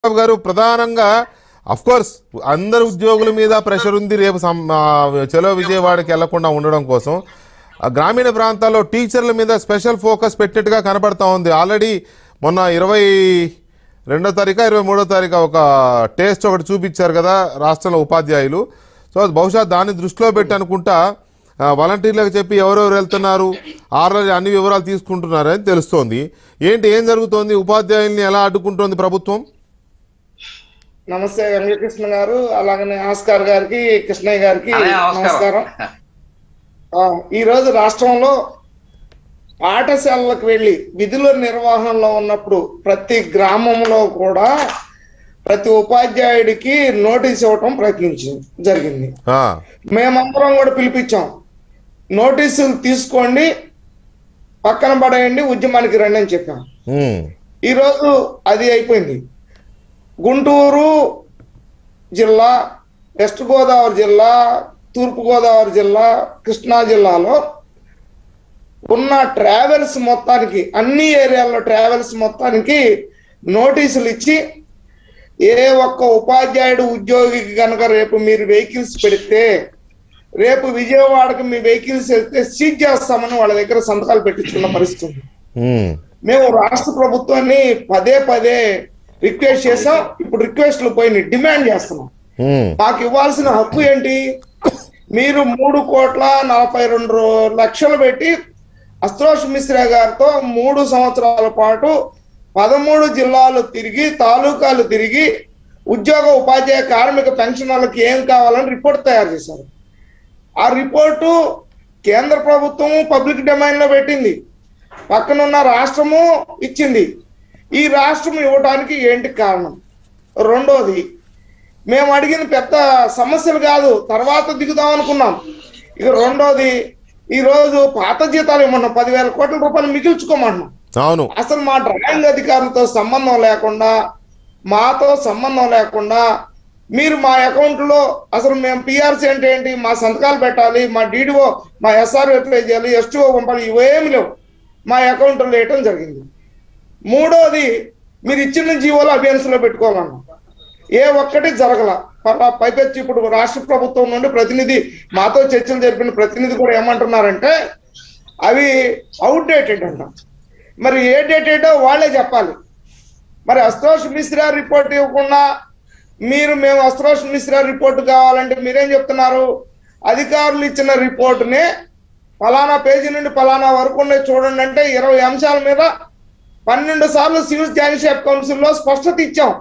బాబు గారు ప్రధానంగా of course అందరు ఉద్యోగుల మీద ప్రెషర్ ఉంది రేపు సం- ఆ, చలో విజయవాడకి వెళ్లకుండా ఉండడం కోసం ఆ, గ్రామీణ ప్రాంతాల్లో టీచర్ల మీద స్పెషల్ ఫోకస్ పెట్టినట్టుగా కనబడతా ఉంది ఆల్రెడీ మొన్న ఇరవై రెండో తారీఖు ఇరవై మూడో తారీఖు ఒక టేస్ట్ ఒకటి చూపించారు కదా రాష్ట్రంలో ఉపాధ్యాయులు సో అది బహుశా దాన్ని దృష్టిలో పెట్టి అనుకుంటా ఆ, వాలంటీర్లకు చెప్పి ఎవరెవరు వెళ్తున్నారు ఆల్రెడీ అన్ని వివరాలు తీసుకుంటున్నారని తెలుస్తోంది ఏంటి ఏం జరుగుతోంది ఉపాధ్యాయుల్ని ఎలా అడ్డుకుంటోంది ప్రభుత్వం నమస్తే వెంకటకృష్ణ గారు అలాగనే ఆస్కార్ గారికి కృష్ణయ్య గారికి అదే నమస్కారం నమస్కారం ఆ, ఈ రోజు రాష్ట్రంలో పాఠశాలలకు వెళ్ళి విధుల నిర్వహణలో ఉన్నప్పుడు ప్రతి గ్రామంలో కూడా ప్రతి ఉపాధ్యాయుడికి నోటీస్ ఇవ్వటం ప్రయత్నించింది జరిగింది ఆ, మేమందరం కూడా పిలిపించాం నోటీసులు తీసుకోండి పక్కన పడేయండి ఉద్యమానికి రండి అని చెప్పాం ఉమ్, ఈరోజు అది అయిపోయింది గుంటూరు జిల్లా వెస్ట్ గోదావరి జిల్లా తూర్పు గోదావరి జిల్లా కృష్ణా జిల్లాలో ఉన్న ట్రావెల్స్ మొత్తానికి అన్ని ఏరియాల్లో ట్రావెల్స్ మొత్తానికి నోటీసులు ఇచ్చి ఏ ఒక్క ఉపాధ్యాయుడు ఉద్యోగికి కనుక రేపు మీరు వెహికల్స్ పెడితే రేపు విజయవాడకి మీ వెహికల్స్ వెళ్తే సీజ్ చేస్తామని వాళ్ళ దగ్గర సంతకాలు పెట్టించుకున్న పరిస్థితి ఉంది ఉమ్, మేము రాష్ట్ర ప్రభుత్వాన్ని పదే పదే రిక్వెస్ట్ చేసాం ఇప్పుడు రిక్వెస్ట్లు పోయి డిమాండ్ చేస్తున్నాం ఉమ్, మాకు ఇవ్వాల్సిన హక్కు ఏంటి మీరు మూడు కోట్ల నలభై రెండు రో- లక్షలు పెట్టి అస్త్రోష్ మిశ్రా గారితో మూడు సంవత్సరాల పాటు పదమూడు జిల్లాలు తిరిగి తాలూకాలు తిరిగి ఉద్యోగ ఉపాధ్యాయ కార్మిక పెన్షనర్లకు ఏం కావాలని రిపోర్ట్ తయారు చేశారు ఆ రిపోర్టు కేంద్ర ప్రభుత్వం పబ్లిక్ డొమైన్ లో పెట్టింది పక్కనున్న రాష్ట్రము ఇచ్చింది ఈ రాష్ట్రం ఇవ్వడానికి ఏంటి కారణం రెండోది మేము అడిగిన పెద్ద సమస్యలు కాదు తర్వాత దిగుదాం అనుకున్నాం ఇక రెండోది ఈ రోజు పాత జీతాలు ఇవ్వమన్నాం పదివేల కోట్ల రూపాయలు మిగిల్చుకోమన్నాం అవును అసలు మా డ్రాయింగ్ అధికారులతో సంబంధం లేకుండా మాతో సంబంధం లేకుండా మీరు మా అకౌంట్ లో అసలు మేము పిఆర్సీ అంటే ఏంటి మా సంతకాలు పెట్టాలి మా డీడీఓ మా ఎస్ఆర్ అప్లై చేయాలి ఎస్టీఓ పంపాలి ఇవేమి లేవు మా అకౌంట్ లో వేయటం జరిగింది మూడోది మీరు ఇచ్చిన జీవోలు అభ్యన్స్ లో పెట్టుకోవాలన్నాం ఏ ఒక్కటి జరగల పర్వా- పైపెచ్చి ఇప్పుడు రాష్ట్ర ప్రభుత్వం నుండి ప్రతినిధి మాతో చర్చలు జరిపిన ప్రతినిధి కూడా ఏమంటున్నారంటే అవి అవుట్డేటెడ్ అంట మరి ఏ డేటెడో వాళ్ళే చెప్పాలి మరి అస్త్రోష్ మిశ్రా రిపోర్ట్ ఇవ్వకుండా మీరు మేము అస్త్రోష్ మిశ్రా రిపోర్ట్ కావాలంటే మీరేం చెప్తున్నారు అధికారులు ఇచ్చిన రిపోర్టుని ఫలానా పేజీ నుండి ఫలానా వరకు ఉన్నాయి చూడండి అంటే ఇరవై అంశాల మీద పన్నెండు సార్లు సివిల్ జాయిన్షిప్ కౌన్సిల్లో స్పష్టత ఇచ్చాం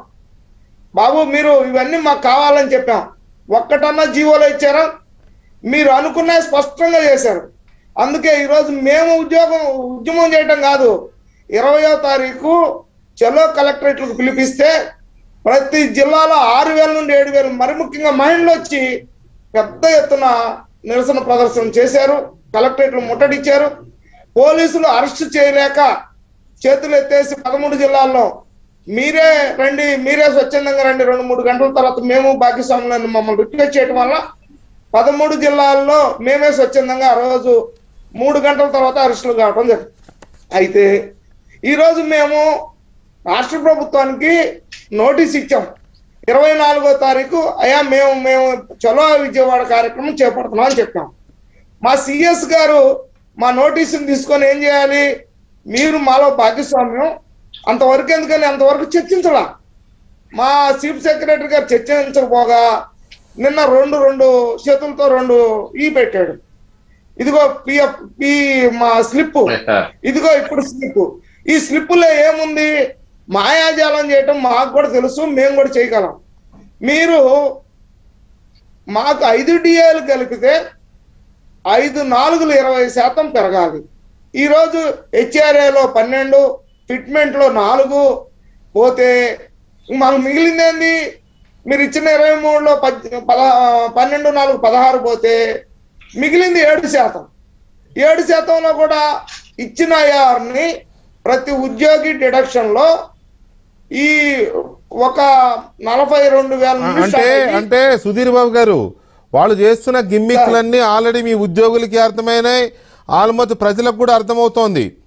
బాబు మీరు ఇవన్నీ మాకు కావాలని చెప్పాం ఒక్కటన్నా జీవోలో ఇచ్చారా మీరు అనుకున్న స్పష్టంగా చేశారు అందుకే ఈరోజు మేము ఉద్యోగం ఉద్యమం చేయటం కాదు ఇరవయో తారీఖు చలో కలెక్టరేట్లకు పిలిపిస్తే ప్రతి జిల్లాలో ఆరు వేల నుండి ఏడు వేలు మరి ముఖ్యంగా మహిళలు వచ్చి పెద్ద ఎత్తున నిరసన ప్రదర్శన చేశారు కలెక్టరేట్లు ముట్టడిచ్చారు పోలీసులు అరెస్ట్ చేయలేక చేతులు ఎత్తేసి పదమూడు జిల్లాల్లో మీరే రండి మీరే స్వచ్ఛందంగా రండి రెండు మూడు గంటల తర్వాత మేము భాగ్యస్వాములను మమ్మల్ని రిక్వెస్ట్ చేయడం వల్ల పదమూడు జిల్లాల్లో మేమే స్వచ్ఛందంగా ఆ రోజు మూడు గంటల తర్వాత అరెస్టులు కావడం జరిగింది అయితే ఈరోజు మేము రాష్ట్ర ప్రభుత్వానికి నోటీస్ ఇచ్చాం ఇరవై నాలుగో తారీఖు అయ్యా మేము మేము చలో విజయవాడ కార్యక్రమం చేపడుతున్నాం అని చెప్పాం మా సిఎస్ గారు మా నోటీసుని తీసుకొని ఏం చేయాలి మీరు మాలో భాగస్వామ్యం అంతవరకు ఎందుకని అంతవరకు చర్చించలా మా చీఫ్ సెక్రటరీ గారు చర్చించకపోగా నిన్న రెండు రెండు చేతులతో రెండు ఈ పెట్టాడు ఇదిగో పిఎఫ్ పి మా స్లిప్ ఇదిగో ఇప్పుడు స్లిప్ ఈ స్లిప్పులో ఏముంది మాయాజాలం చేయటం మాకు కూడా తెలుసు మేము కూడా చేయగలం మీరు మాకు ఐదు డిఏలు కలిపితే ఐదు నాలుగులు ఇరవై శాతం పెరగాలి ఈరోజు హెచ్ఆర్ఏలో పన్నెండు ఫిట్మెంట్ లో నాలుగు పోతే మాకు మిగిలింది ఏంది మీరు ఇచ్చిన ఇరవై మూడులో పద్ పద పన్నెండు నాలుగు పదహారు పోతే మిగిలింది ఏడు శాతం ఏడు శాతంలో కూడా ఇచ్చిన ఐఆర్ని ప్రతి ఉద్యోగి డిడక్షన్ లో ఈ ఒక నలభై రెండు వేల నుండి అంటే స్టార్ట్ అయ్యి అంటే సుధీర్ బాబు గారు వాళ్ళు చేస్తున్న గిమ్మిక్లన్నీ ఆల్రెడీ మీ ఉద్యోగులకి అర్థమైనాయి ఆల్మోస్ట్ ప్రజలకు కూడా అర్థమవుతోంది